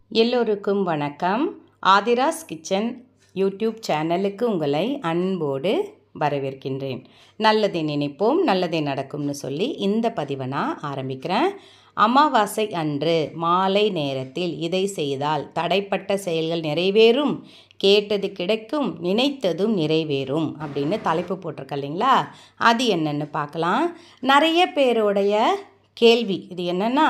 எல்லோருக்கும் வணக்கம் Aadhira's kitchen YouTube சேனலுக்கு உங்களை அன்போடு வரவேற்கின்றேன் நல்லதை நினைப்போம் நல்லதே நடக்கும்னு சொல்லி இந்த பதிவை நான் ஆரம்பிக்கிறேன் அமாவாசை அன்று மாலை நேரத்தில் இதை செய்தால் தடைப்பட்ட செயல்கள் நிறைவேறும் கேட்டது கிடைக்கும் நினைத்ததும் நிறைவேறும் அப்படின்னு தலைப்பு போட்டிருக்க இல்லைங்களா அது என்னன்னு பார்க்கலாம் நிறைய பேருடைய கேள்வி இது என்னென்னா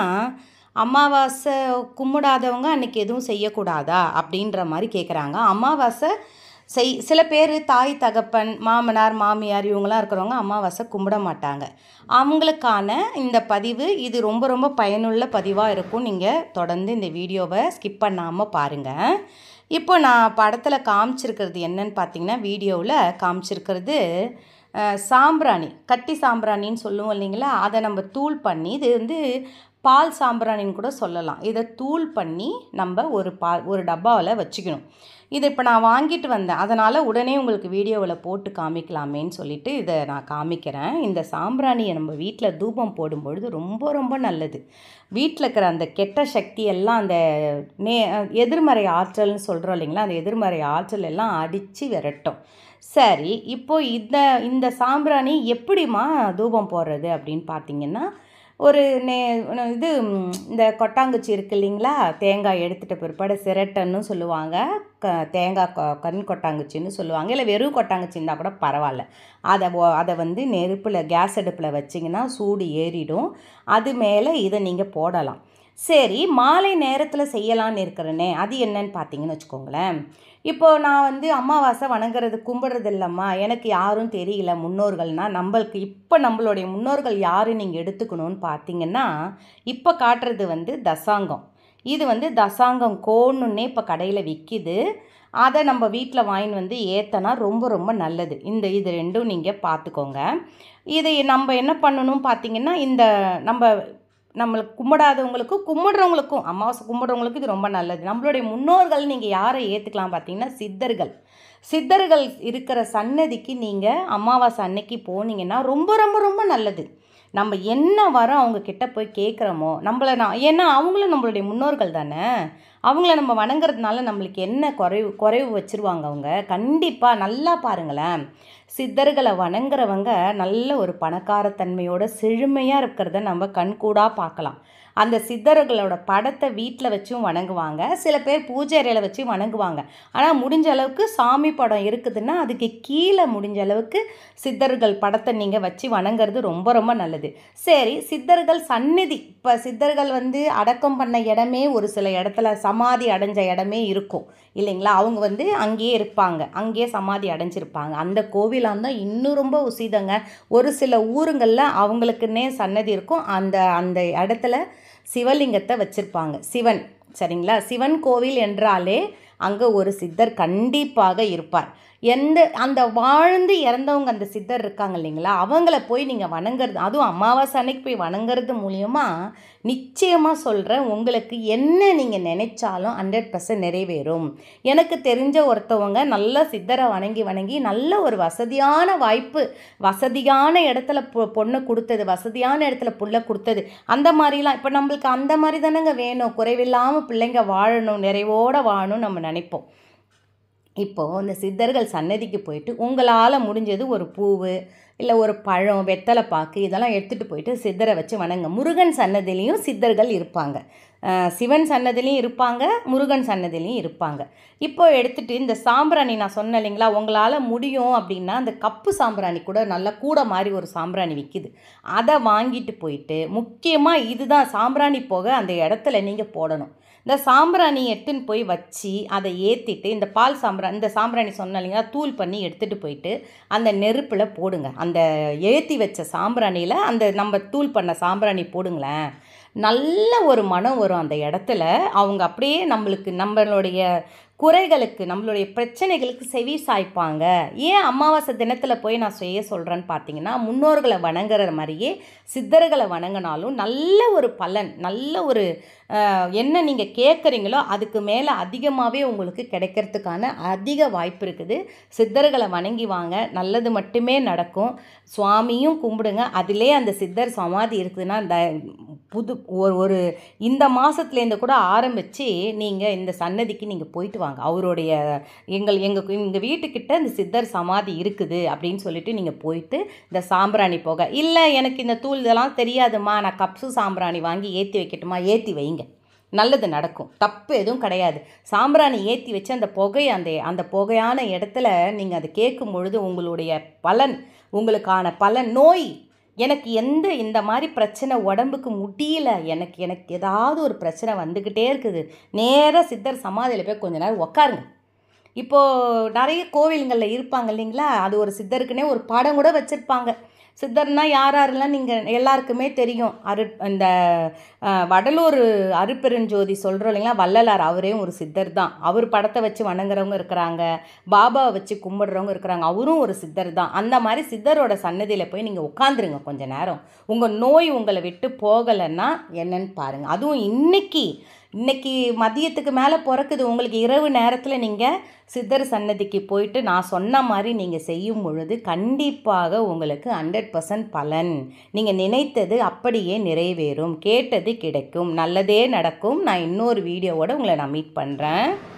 அமாவாசை கும்பிடாதவங்க அன்றைக்கி எதுவும் செய்யக்கூடாதா அப்படின்ற மாதிரி கேட்குறாங்க அமாவாசை செய் சில பேர் தாய் தகப்பன் மாமனார் மாமியார் இவங்களாம் இருக்கிறவங்க அமாவாசை கும்பிட மாட்டாங்க அவங்களுக்கான இந்த பதிவு இது ரொம்ப ரொம்ப பயனுள்ள பதிவாக இருக்கும் நீங்கள் தொடர்ந்து இந்த வீடியோவை ஸ்கிப் பண்ணாமல் பாருங்கள் இப்போ நான் படத்தில் காமிச்சிருக்கிறது என்னன்னு பார்த்தீங்கன்னா வீடியோவில் காமிச்சிருக்கிறது அஹ், சாம்பிராணி கட்டி சாம்பிராணின்னு சொல்லுவோம் இல்லைங்களா அதை நம்ம தூள் பண்ணி இது வந்து பால் சாம்பிராணின்னு கூட சொல்லலாம் இதை தூள் பண்ணி நம்ம ஒரு பா ஒரு டப்பாவில் வச்சுக்கணும் இது இப்போ நான் வாங்கிட்டு வந்தேன் அதனால் உடனே உங்களுக்கு வீடியோவில் போட்டு காமிக்கலாமேன்னு சொல்லிட்டு இதை நான் காமிக்கிறேன் இந்த சாம்பிராணியை நம்ம வீட்டில் தூபம் போடும்பொழுது ரொம்ப ரொம்ப நல்லது வீட்டில் இருக்கிற அந்த கெட்ட சக்தி எல்லாம் அந்த நே எதிர்மறை ஆற்றல்னு சொல்கிறோம் இல்லைங்களா அந்த எதிர்மறை ஆற்றல் எல்லாம் அடித்து விரட்டும் சரி இப்போ இந்த இந்த சாம்பிராணி எப்படிம்மா தூபம் போடுறது அப்படின்னு பார்த்தீங்கன்னா ஒரு நே இது ம், இந்த கொட்டாங்குச்சி இருக்கு இல்லைங்களா தேங்காய் எடுத்துகிட்ட பிற்பாடு சிரட்டன்னு சொல்லுவாங்க க தேங்காய் கொ கண் கொட்டாங்குச்சின்னு சொல்லுவாங்க இல்லை வெறும் கொட்டாங்குச்சி இருந்தால் கூட பரவாயில்ல அதை ஒ- அதை வந்து நெருப்பில் கேஸ் அடுப்பில் வச்சிங்கன்னா சூடு ஏறிடும் அது மேலே இதை நீங்கள் போடலாம் சரி மாலை நேரத்தில் செய்யலான்னு இருக்கிறேனே அது என்னன்னு பார்த்தீங்கன்னு வச்சுக்கோங்களேன் இப்போது நான் வந்து அமாவாசை வணங்குறது கும்பிட்றது இல்லைம்மா எனக்கு யாரும் தெரியல முன்னோர்கள்னா நம்மளுக்கு இப்போ நம்மளுடைய முன்னோர்கள் யாரு நீங்கள் எடுத்துக்கணும்னு பார்த்தீங்கன்னா இப்போ காட்டுறது வந்து தசாங்கம் இது வந்து தசாங்கம் கோணுன்னே இப்போ கடையில் விற்கிது அதை நம்ம வீட்டில் வாங்கின்னு வந்து ஏத்தனா ரொம்ப ரொம்ப நல்லது இந்த இது ரெண்டும் நீங்கள் பார்த்துக்கோங்க இது நம்ம என்ன பண்ணணும் பார்த்தீங்கன்னா இந்த நம்ம நம்மளுக்கு கும்பிடாதவங்களுக்கும் கும்பிடுறவங்களுக்கும் அமாவாசை கும்பிடுறவங்களுக்கும் இது ரொம்ப நல்லது நம்மளுடைய முன்னோர்கள் நீங்கள் யாரை ஏற்றுக்கலாம் பார்த்தீங்கன்னா சித்தர்கள் சித்தர்கள் இருக்கிற சன்னதிக்கு நீங்கள் அமாவாசை அன்னைக்கு போனீங்கன்னா ரொம்ப ரொம்ப ரொம்ப நல்லது நம்ம என்ன வரோம் அவங்க கிட்ட போய் கேட்குறோமோ நம்மளை நான் ஏன்னா அவங்களும் நம்மளுடைய முன்னோர்கள் தானே அவங்கள நம்ம வணங்குறதுனால நம்மளுக்கு என்ன குறைவு குறைவு வச்சுருவாங்க அவங்க கண்டிப்பாக நல்லா பாருங்களேன் சித்தர்களை வணங்குறவங்க நல்ல ஒரு பணக்காரத்தன்மையோட செழுமையாக இருக்கிறத நம்ம கண்கூடாக பார்க்கலாம் அந்த சித்தர்களோட படத்தை வீட்டில் வச்சும் வணங்குவாங்க சில பேர் பூஜை அறையில் வச்சு வணங்குவாங்க ஆனால் முடிஞ்ச அளவுக்கு சாமி படம் இருக்குதுன்னா அதுக்கு கீழே முடிஞ்ச அளவுக்கு சித்தர்கள் படத்தை நீங்கள் வச்சு வணங்குறது ரொம்ப ரொம்ப நல்லது சரி சித்தர்கள் சந்நிதி இப்போ சித்தர்கள் வந்து அடக்கம் பண்ண இடமே ஒரு சில இடத்துல சமாதி அடைஞ்ச இடமே இருக்கும் இல்லைங்களா அவங்க வந்து அங்கேயே இருப்பாங்க அங்கேயே சமாதி அடைஞ்சிருப்பாங்க அந்த கோவிலாக இருந்தால் இன்னும் ரொம்ப உசிதங்க ஒரு சில ஊருங்களில் அவங்களுக்குன்னே சன்னதி இருக்கும் அந்த அந்த இடத்துல சிவலிங்கத்தை வச்சுருப்பாங்க சிவன் சரிங்களா சிவன் கோவில் என்றாலே அங்கே ஒரு சித்தர் கண்டிப்பாக இருப்பார் எந்த அந்த வாழ்ந்து இறந்தவங்க அந்த சித்தர் இருக்காங்க இல்லைங்களா அவங்கள போய் நீங்கள் வணங்குறது அதுவும் அமாவாசை அன்னைக்கு போய் வணங்குறது மூலியமாக நிச்சயமாக சொல்கிறேன் உங்களுக்கு என்ன நீங்கள் நினைச்சாலும் ஹண்ட்ரட் பர்சன்ட் நிறைவேறும் எனக்கு தெரிஞ்ச ஒருத்தவங்க நல்ல சித்தரை வணங்கி வணங்கி நல்ல ஒரு வசதியான வாய்ப்பு வசதியான இடத்துல பொ பொண்ணு கொடுத்தது வசதியான இடத்துல புள்ள கொடுத்தது அந்த மாதிரிலாம் இப்போ நம்மளுக்கு அந்த மாதிரி தானேங்க வேணும் குறைவில்லாமல் பிள்ளைங்க வாழணும் நிறைவோட வாழணும் நம்ம நினைப்போம் இப்போது இந்த சித்தர்கள் சன்னதிக்கு போயிட்டு உங்களால் முடிஞ்சது ஒரு பூவு இல்லை ஒரு பழம் வெத்தலை பாக்கு இதெல்லாம் எடுத்துகிட்டு போயிட்டு சித்தரை வச்சு வணங்க முருகன் சன்னதிலையும் சித்தர்கள் இருப்பாங்க அஹ் சிவன் சன்னதிலையும் இருப்பாங்க முருகன் சன்னதிலையும் இருப்பாங்க இப்போ எடுத்துகிட்டு இந்த சாம்பிராணி நான் சொன்னேன் இல்லைங்களா உங்களால் முடியும் அப்படின்னா அந்த கப்பு சாம்பிராணி கூட நல்ல கூட மாதிரி ஒரு சாம்பிராணி விற்கிது அதை வாங்கிட்டு போயிட்டு முக்கியமாக இதுதான் சாம்பிராணி போக அந்த இடத்துல நீங்கள் போடணும் இந்த சாம்பிராணி எடுத்துன்னு போய் வச்சு அதை ஏற்றிட்டு இந்த பால் சாம்பிராணி இந்த சாம்பிராணி சொன்னேன் இல்லைங்களா தூள் பண்ணி எடுத்துகிட்டு போயிட்டு அந்த நெருப்பில் போடுங்க அந்த ஏற்றி வச்ச சாம்பிராணியில் அந்த நம்ம தூள் பண்ண சாம்பிராணி போடுங்களேன் நல்ல ஒரு மனம் வரும் அந்த இடத்துல அவங்க அப்படியே நம்மளுக்கு நம்மளுடைய குறைகளுக்கு நம்மளுடைய பிரச்சனைகளுக்கு செவி சாய்ப்பாங்க ஏன் அமாவாசை தினத்தில் போய் நான் செய்ய சொல்கிறேன்னு பார்த்தீங்கன்னா முன்னோர்களை வணங்குற மாதிரியே சித்தர்களை வணங்கினாலும் நல்ல ஒரு பலன் நல்ல ஒரு அஹ், என்ன நீங்கள் கேட்குறீங்களோ அதுக்கு மேலே அதிகமாகவே உங்களுக்கு கிடைக்கிறதுக்கான அதிக வாய்ப்பு இருக்குது சித்தர்களை வணங்கி வாங்க நல்லது மட்டுமே நடக்கும் சுவாமியும் கும்பிடுங்க அதிலே அந்த சித்தர் சமாதி இருக்குதுன்னா இந்த புது ஒரு ஒரு இந்த மாதத்துலேருந்து கூட ஆரம்பித்து நீங்கள் இந்த சன்னதிக்கு நீங்கள் போயிட்டு வாங்க அவருடைய எங்கள் எங்கள் எங்கள் வீட்டுக்கிட்ட இந்த சித்தர் சமாதி இருக்குது அப்படின்னு சொல்லிட்டு நீங்கள் போயிட்டு இந்த சாம்பிராணி போக இல்லை எனக்கு இந்த தூள் இதெல்லாம் தெரியாதுமா நான் கப்ஸு சாம்பிராணி வாங்கி ஏற்றி வைக்கட்டுமா ஏற்றி வைங்க நல்லது நடக்கும் தப்பு எதுவும் கிடையாது சாம்பிராணி ஏற்றி வச்சு அந்த புகை அந்த அந்த புகையான இடத்துல நீங்கள் அதை கேட்கும் பொழுது உங்களுடைய பலன் உங்களுக்கான பலன் நோய் எனக்கு எந்த இந்த மாதிரி பிரச்சனை உடம்புக்கு முடியல எனக்கு எனக்கு ஏதாவது ஒரு பிரச்சனை வந்துக்கிட்டே இருக்குது நேராக சித்தர் சமாதியில் போய் கொஞ்ச நேரம் உக்காருங்க இப்போது நிறைய கோவிலுங்களில் இருப்பாங்க இல்லைங்களா அது ஒரு சித்தருக்குன்னே ஒரு படம் கூட வச்சுருப்பாங்க சித்தர்னா யார் யாரெல்லாம் நீங்கள் எல்லாருக்குமே தெரியும் அரு இந்த அஹ், வடலூர் அருப்பெருஞ்சோதி சொல்கிறோம் இல்லைங்களா வள்ளலார் அவரே ஒரு சித்தர் தான் அவர் படத்தை வச்சு வணங்குறவங்க இருக்கிறாங்க பாபாவை வச்சு கும்பிடுறவங்க இருக்கிறாங்க அவரும் ஒரு சித்தர் தான் அந்த மாதிரி சித்தரோட சன்னதியில் போய் நீங்கள் உட்காந்துருங்க கொஞ்ச நேரம் உங்கள் நோய் உங்களை விட்டு போகலைன்னா என்னன்னு பாருங்கள் அதுவும் இன்னைக்கு இன்னைக்கு மதியத்துக்கு மேலே பிறக்குது உங்களுக்கு இரவு நேரத்தில் நீங்கள் சித்தர் சன்னதிக்கு போயிட்டு நான் சொன்ன மாதிரி நீங்கள் செய்யும் பொழுது கண்டிப்பாக உங்களுக்கு ஹண்ட்ரட் பர்சன்ட் பலன் நீங்கள் நினைத்தது அப்படியே நிறைவேறும் கேட்டது கிடைக்கும் நல்லதே நடக்கும் நான் இன்னொரு வீடியோவோட உங்களை நான் மீட் பண்ணுறேன்